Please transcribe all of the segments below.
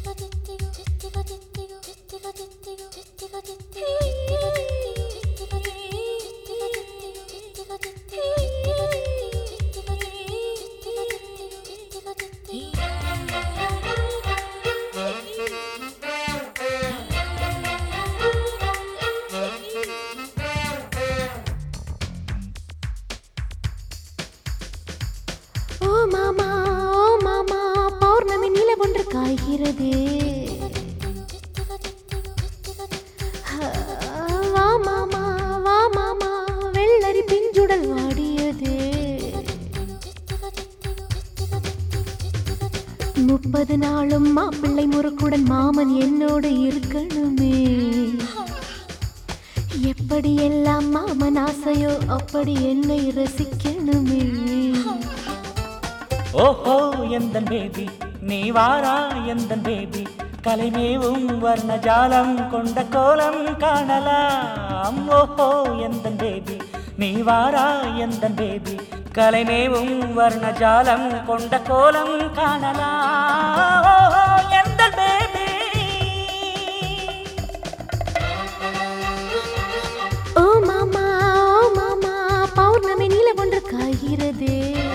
ஓ மாமா ஓ மாமா பௌர்ணமி நில ஒன்று காய்கிறது வா மாமா வா மாமா வெள்ளரி பிஞ்சுடல் வாடியது முப்பது நாளும் மாப்பிள்ளை முறுக்குடன் மாமன் என்னோடு இருக்கணுமே எப்படி எல்லாம் மாமன் ஆசையோ அப்படி என்னை ரசிக்கணுமே ஓஹோ எந்தன் பேபி நீ வாரா எந்தன் பேபி கலைமேவும் வர்ணஜாலம் கொண்ட கோலம் காணலாம் ஓஹோ எந்தன் பேபி நீ வாரா எந்தன் பேபி கலைமேவும் வர்ணஜாலம் கொண்ட கோலம் காணலாம் ஓஹோ எந்தன் பேபி ஓ மாமா ஓ மாமா பௌர்ணமி நில ஒன்று காய்கிறது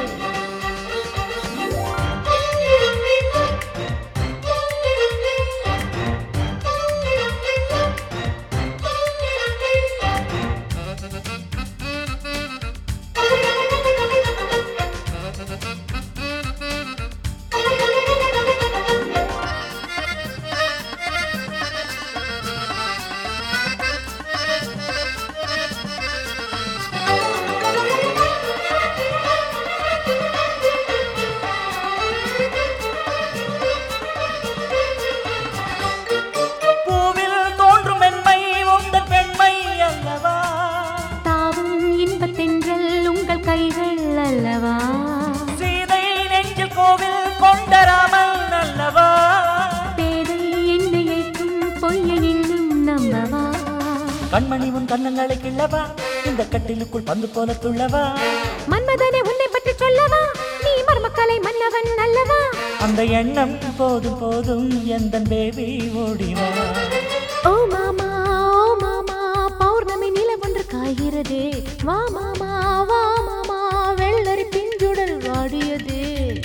பூவில் தோன்றும் மென்மை உந்தன் பெண்மை அல்லவா தாவும் இன்பத்தென்றல் உங்கள் கைகள் அல்லவா சீதை நெஞ்சில் கோவில் கொண்ட ராமன் அல்லவா பேதை என்னை ஏற்கும் பொய்யை இன்னும் நம்பவா கண்மணி உன் கண்ணங்களை கிள்ளவா இந்த கட்டிலுக்குள் பந்து போல துள்ளவா மன்மதனே உன்னை பற்றி சொல்லவா நீ மர்மக்கலை மன்னவன் அல்லவா அந்த எண்ணம் போதும் போதும் எந்த பேபி ஓடிவா ஓ மாமா ஓ மாமா பௌர்ணமி நில ஒன்று காய்கிறதே வா மாமா வா மாமா வெள்ளரி பிஞ்சுடல் வாடியது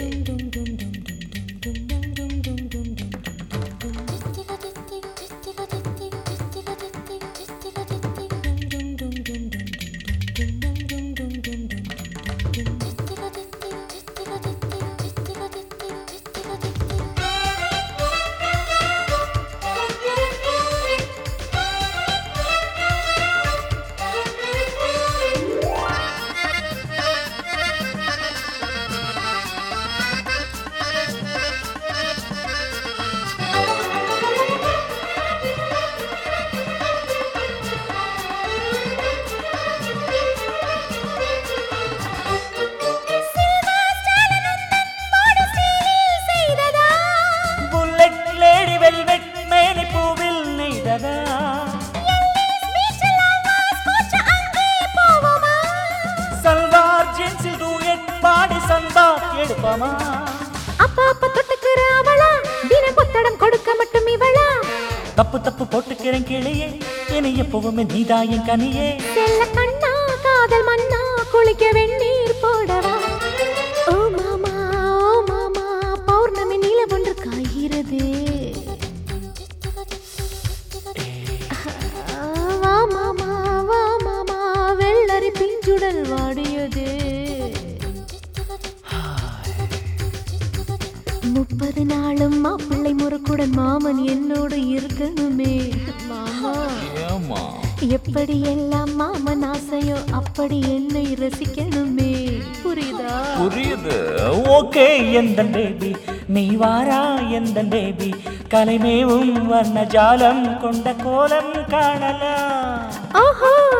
புல்லட் லேடி வெல்வெட் மேனி பூவில் நெய்ததா சல்வார் ஜீன்ஸில் டூயட் பாடி சந்தா எடுப்பமா அப்பா அப்பா தொட்டுக்கிற அவளா தின கொத்தடம் கொடுக்க மட்டும் இவளா தப்பு தப்பு போட்டுக்கிறேன் கிளியே இனி எப்பவுமே நீதாயின் கனியே செல்ல கண்ணா காதல் மண்ணா குளிக்க வெந்நீர் போடவா ஓ மாமா ஓ மாமா பௌர்ணமி நில ஒன்று காய்கிறது வா மாமா வா மாமா வெள்ளரி பிஞ்சுடல் வாடியது முப்பது நாளும் மாப்பிள்ளை முறுக்குடன் மாமன் என்னோடு இருக்கணுமே மாமா ஏமா எப்படி எல்லாம் மாமன் ஆசையோ அப்படி என்னை ரசிக்கணுமே புரியுதா புரியுது ஓகே எந்த பேபி நீ வாரா எந்த பேபி கலைமேவும் வர்ணஜாலம் கொண்ட கோலம் காணலாம் ஓஹோ